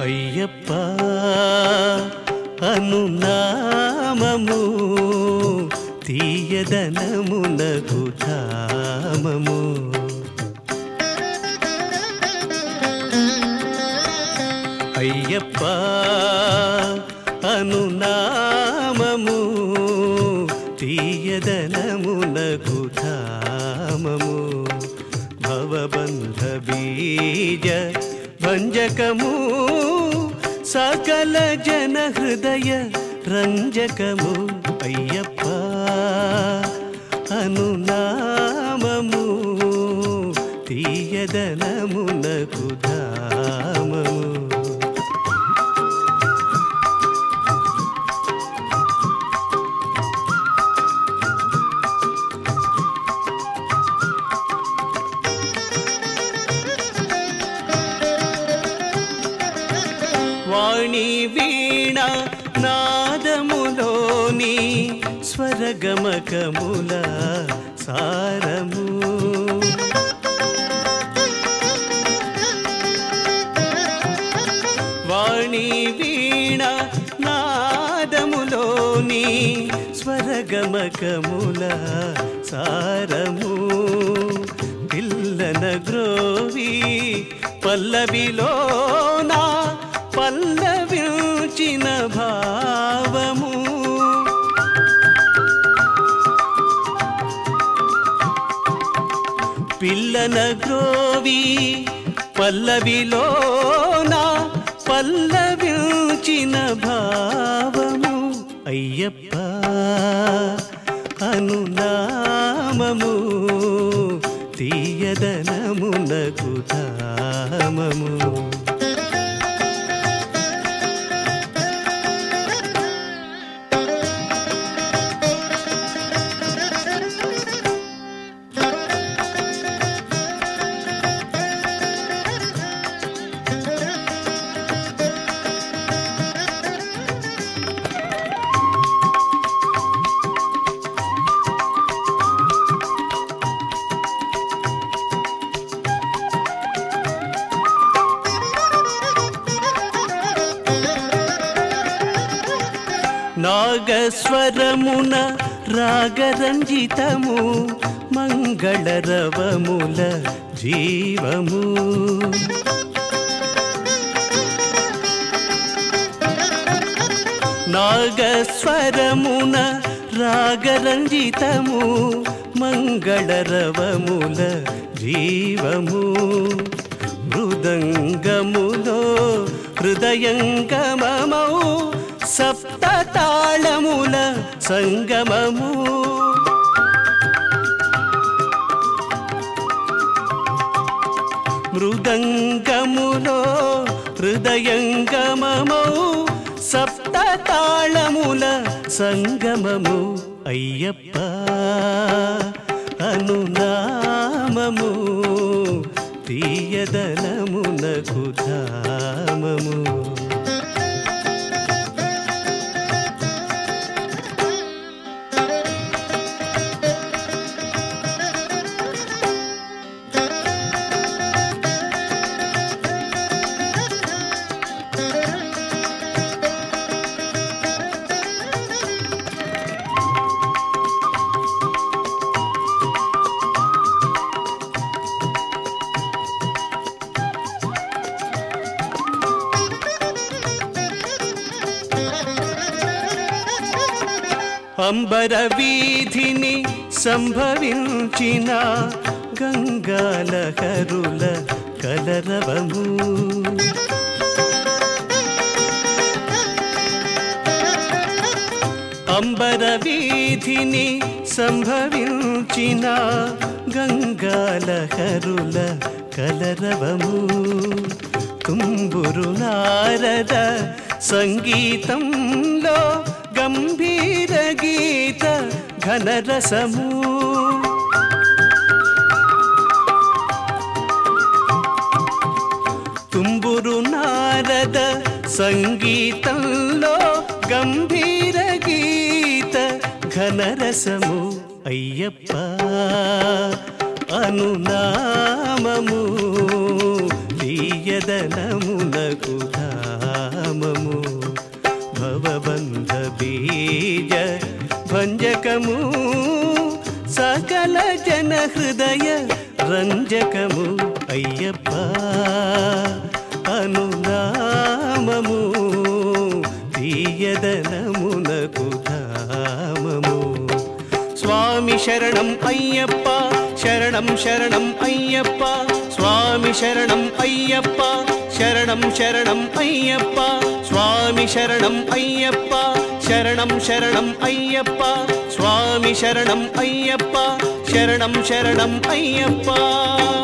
అయ్యప్ప అనునామము తీయదనమునకు ధామము అయ్యప్ప అనునామము తీయదనమునకు ధామము భవబంధ బీజ భంజకము సకల జన హృదయ రంజకము అయ్యప్ప అనునామము తీయదనమునకు ధామము వాణి వీణ నాదములోని స్వరగమకముల సారము వాణి వీణ నాదములోని స్వరగమకముల సారము పిల్లన గ్రోవి పల్లవిలోన పల్లవించిన భావము పిల్లన గ్రోవి పల్లవిలోన పల్లవించిన భావము అయ్యప్ప అనునామము తీయదనమునకు ధామము నాగస్వరమున రాగరంజితము మంగళరవముల జీవము నాగస్వరమున రాగరంజితము మంగళరవముల జీవము మృదంగములో హృదయంగమమౌ సప్త తాళముల సంగమము మృదంగములో హృదయంగమమౌ సప్త తాళముల సంగమము అయ్యప్ప అనునామము తీయదనమునకు ధామము అంబర వీధిని సంభవించిన గంగాల కరుల కలరవము అంబర వీధిని సంభవించిన గంగాల కరుల కలరవము తుంబురు నారద సంగీతంలో గంభీర గీత ఘనరసము తుంబురు నారద సంగీతంలో గంభీర గీత ఘనరసము అయ్యప్ప అనునామము తీయదనమునకు ధామము భవబంధ బీజ భంజకము సకల జన హృదయ రంజకము అయ్యప్ప అనునామము తీయదనమునకు ధామము స్వామి శరణం అయ్యప్ప శరణం శరణం అయ్యప్ప స్వామి శరణం అయ్యప్ప శరణం శరణం అయ్యప్ప స్వామి శరణం అయ్యప్ప శరణం శరణం అయ్యప్ప స్వామి శరణం అయ్యప్ప శరణం శరణం అయ్యప్ప